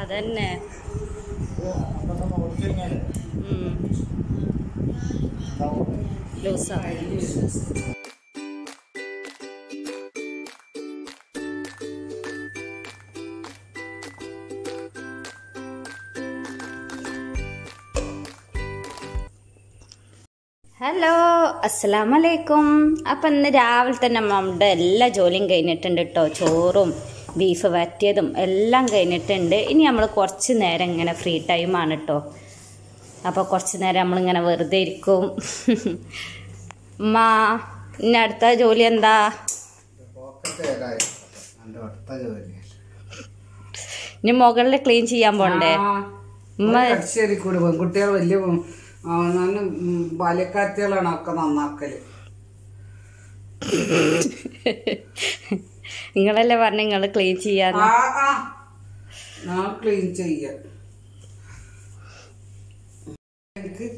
അതന്നെ ഉം. ലൂസായി ഹലോ അസ്സലാം വലൈക്കും അപ്പം ഇന്ന് രാവിലെ തന്നെ നമ്മുടെ എല്ലാ ജോലിയും കഴിഞ്ഞിട്ടുണ്ട് കേട്ടോ ചോറും ബീഫ് വരട്ടിയതും എല്ലാം കഴിഞ്ഞിട്ടുണ്ട് ഇനി നമ്മൾ കുറച്ച് നേരം ഇങ്ങനെ ഫ്രീ ടൈമാണ് കേട്ടോ അപ്പോൾ കുറച്ച് നേരം നമ്മളിങ്ങനെ വെറുതെ ഇരിക്കും ഉമ്മ ഇനി അടുത്ത ജോലി എന്താ ഇനി മുകളിൽ ക്ലീൻ ചെയ്യാൻ പോണ്ടേ ഉമ്മ ശരി കൂടി പെൺകുട്ടികൾ വലിയ അവനാണ് ബാല്യക്കാത്തികളാണ് ഒക്കെ നന്നാക്കല് നിങ്ങളല്ലേ പറഞ്ഞ നിങ്ങൾ ക്ലീൻ ചെയ്യാന്ന് ആ ആ ഞാൻ ക്ലീൻ ചെയ്യാം എനിക്ക്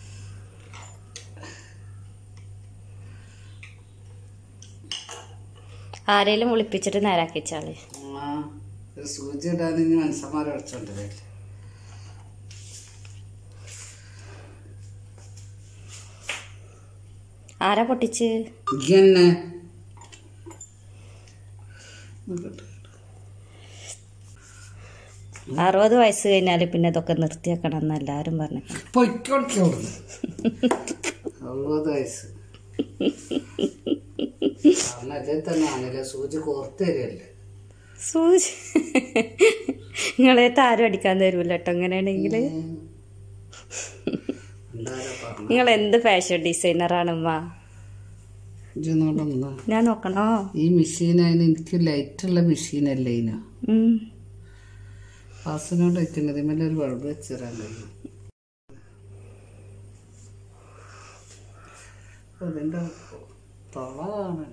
ആരേലും വിളിപ്പിച്ചിട്ട് നേരാക്കിച്ചാളേ ആ ഒരു സൂചി ഇടാൻ ഇനി മനുഷ്യന്മാരെ അടിച്ചോണ്ടല്ലേ ആരാ പൊട്ടിച്ച് ഇന്നെ അറുപത് വയസ്സ് കഴിഞ്ഞാൽ പിന്നെ ഇതൊക്കെ നിർത്തിയാക്കണം എന്ന് എല്ലാവരും പറഞ്ഞു പൊയ്ക്കോടിക്കോടുന്നു അറുപത് വയസ്സ് കാരണം അതേ തന്നെ ആണല്ലേ സൂചി കോർത്ത് തരികയല്ലേ സൂചി നിങ്ങളേത്ത് ആരും അടിക്കാൻ തരൂല കേട്ടോ അങ്ങനെയാണെങ്കിൽ എന്തായാലും പറഞ്ഞു നിങ്ങൾ എന്ത് ഫാഷൻ ഡിസൈനറാണ് ഉമ്മ ഇജ്ജൊന്നുകൂടെ ഞാൻ നോക്കണോ ഈ മെഷീൻ അതിന് എനിക്ക് ലൈറ്റുള്ള മെഷീനല്ലേ ഇതിന് ഉം. പാസിനോട് വെക്കുന്നത് ഇതിന്മേലെ ഒരു ബൾബ് വെച്ചിടാൻ കഴിയും അതിൻ്റെ തള കാണാൻ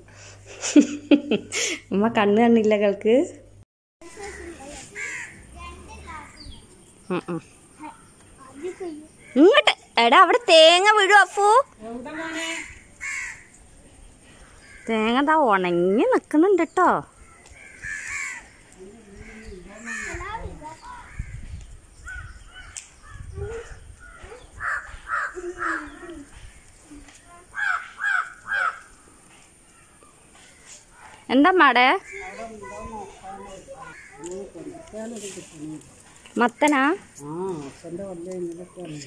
ഉമ്മ കണ്ണ് കണ്ണില്ല കേൾക്ക് ഉം, ഉം. ഇങ്ങോട്ട് എടാ അവിടെ തേങ്ങ വീഴും അപ്പു തേങ്ങ ദാ ഉണങ്ങി നിക്കുന്നുണ്ട് കേട്ടോ എന്താ മാടേ മത്തനാ ആ അച്ഛൻ്റെ വല്ല ഇങ്ങനെയൊക്കെയാണ്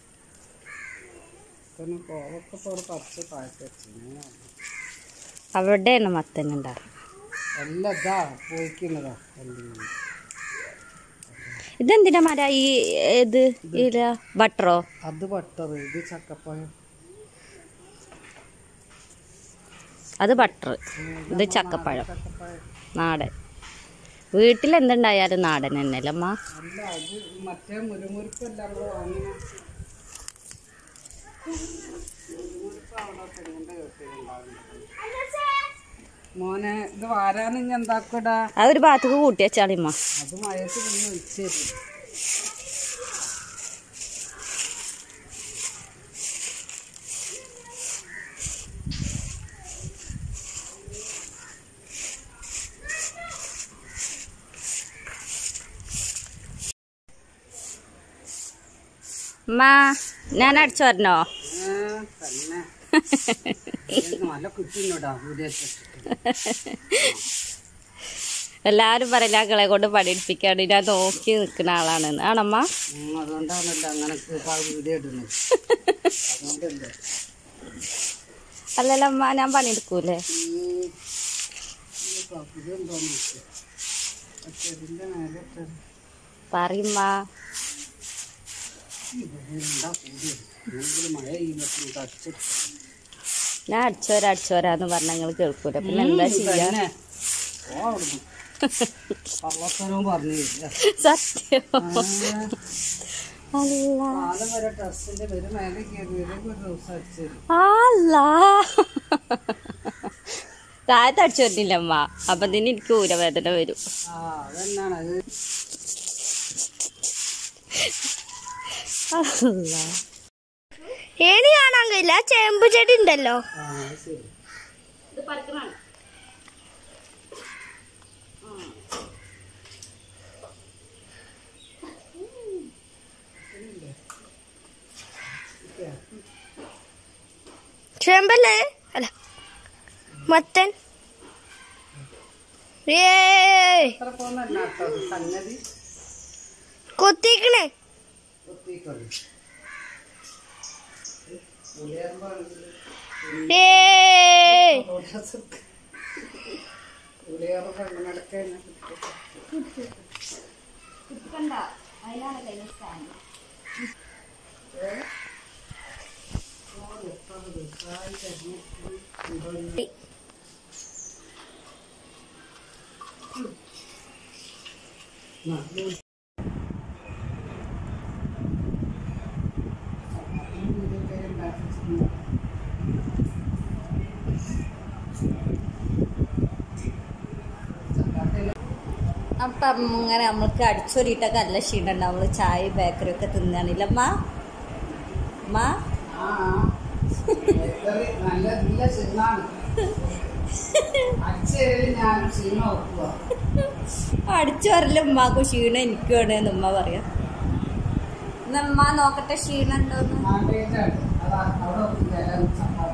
പിന്നെ കോവൊക്കെ ഇപ്പോൾ ഒരു പറിച്ച് താഴ്ത്തി വെച്ചിന് അവിടെയാണ് മത്തൻ ഉണ്ടാകും എല്ലാം ഇതാ പോയിക്കുന്നതാ എല്ലാം ഇതെന്തിനാ മര ഈ ഇത് ഇല ബട്ടറോ അത് ബട്ടർ ഇത് ചക്കപ്പഴം അത് ബട്ടർ ഇത് ചക്കപ്പഴം ചക്കപ്പഴം നാടൻ വീട്ടിൽ എന്തുണ്ടായാലും നാടൻ തന്നെയല്ലേ അമ്മ അല്ല അത് മറ്റേ മുരുമുരുപ്പല്ല നമ്മൾ വാങ്ങിന മോനെ ഇത് വാരാൻ ഇനി എന്താക്കൂടാ അത് ഒരു ഭാഗത്തേക്ക് കൂട്ടി വെച്ചാളിമ്മ അത് മഴയത്ത് പിന്നെ ഒഴിച്ചു തരും അമ്മ ഞാൻ അടിച്ചു വരണോ ഏ, തന്നെ ഇത് നല്ല കിട്ടിന്നോടാ വീഡിയോ എല്ലാവരും പറയില്ല കളെ കൊണ്ട് പണിയെടുപ്പിക്കാണ്ട് ഞാൻ നോക്കി നിൽക്കുന്ന ആളാണ് ആണമ്മ അതുകൊണ്ടാണല്ലോ അങ്ങനെ വീഡിയോ ഇടുന്നത് അതുകൊണ്ടല്ലേ അല്ലല്ലോ അമ്മ ഞാൻ പണിയെടുക്കൂലേ ഈ ഈ കപ്പുരി ഉണ്ടോ നോക്ക് ചെടിന്റെ മേലെ ഇട്ടത്. പറയുമ്മ എന്താ കൂടി അല്ലെങ്കിൽ മഴ ചെയ്യുമ്പോൾ തടിച്ചെടുക്കും ഞാൻ അടിച്ചോരാ അടിച്ചോരാന്ന് പറഞ്ഞ നിങ്ങൾ കേൾക്കൂല പിന്നെ എന്താ ചെയ്യാ തന്നെ. ഓ അവിടുന്ന്. കള്ളത്തരവും പറഞ്ഞില്ല സത്യം അല്ല കാലം വരെ ഡ്രസ്സിന്റെ പേര് മേലെ കയറി ഒരു ദിവസം അടിച്ചത് അല്ല താഴത്ത് അടിച്ചു വരുന്നില്ല അമ്മ അപ്പൊ തന്നെ എനിക്ക് ഊരവേദന വരും ആ അതെന്നാണ് അത് അല്ല ഏണി കാണാൻ കഴിയില്ല ചേമ്പ് ചെടി ഉണ്ടല്ലോ ആ അത് ശരി ചേമ്പല്ലേ അല്ല മത്തൻ ഏയ് എത്ര പോകുന്നല്ല കേട്ടോ അത് സംഗതി കൊത്തിക്കണേ ഒത്തിക്കളി പുളിയാകുമ്പോ ഏയ് പുളിയാകുമ്പോ എങ്ങനെ എടുക്കാൻ അപ്പം ഇങ്ങനെ നമ്മൾക്ക് അടിച്ചൊരിട്ടൊക്കെ നല്ല ക്ഷീണം നമ്മൾ ചായ ബേക്കറി ഒക്കെ തിന്നാണില്ല അമ്മ അമ്മ ആ ബേക്കറി നല്ല നല്ല ക്ഷീണാണ് അച്ഛേരി ഞാൻ ക്ഷീണം ഓർക്കുക അടിച്ചു വരല് ഉമ്മാക്കും ക്ഷീണം എനിക്കും ആണ് എന്ന് ഉമ്മ പറയാം എന്നാ ഉമ്മ നോക്കട്ടെ ക്ഷീണം ഉണ്ടോന്ന് മാണ്ടേറ്റാണ് അതാ അവിടെ വില ചപ്പാത്തി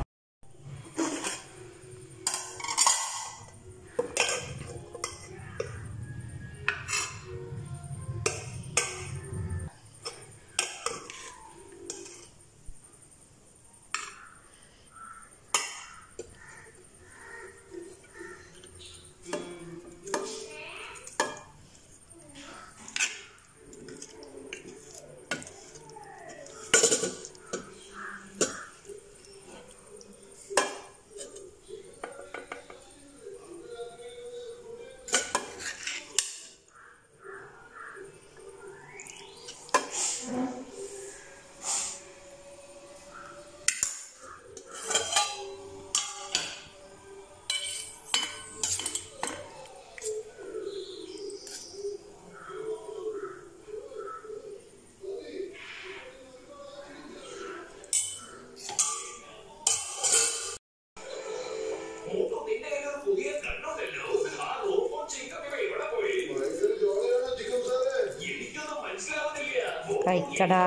കഴിക്കടാ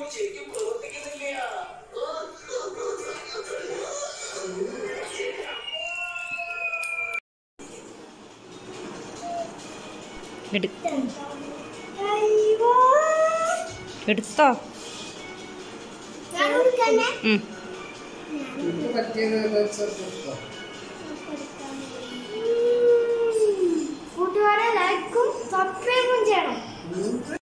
എടുത്തോ ഉം. എനിക്ക് പറ്റിയത് ചെറുപ്പം കൂട്ടുകാരെ ലൈക്കും സബ്സ്ക്രൈബും ചെയ്യണം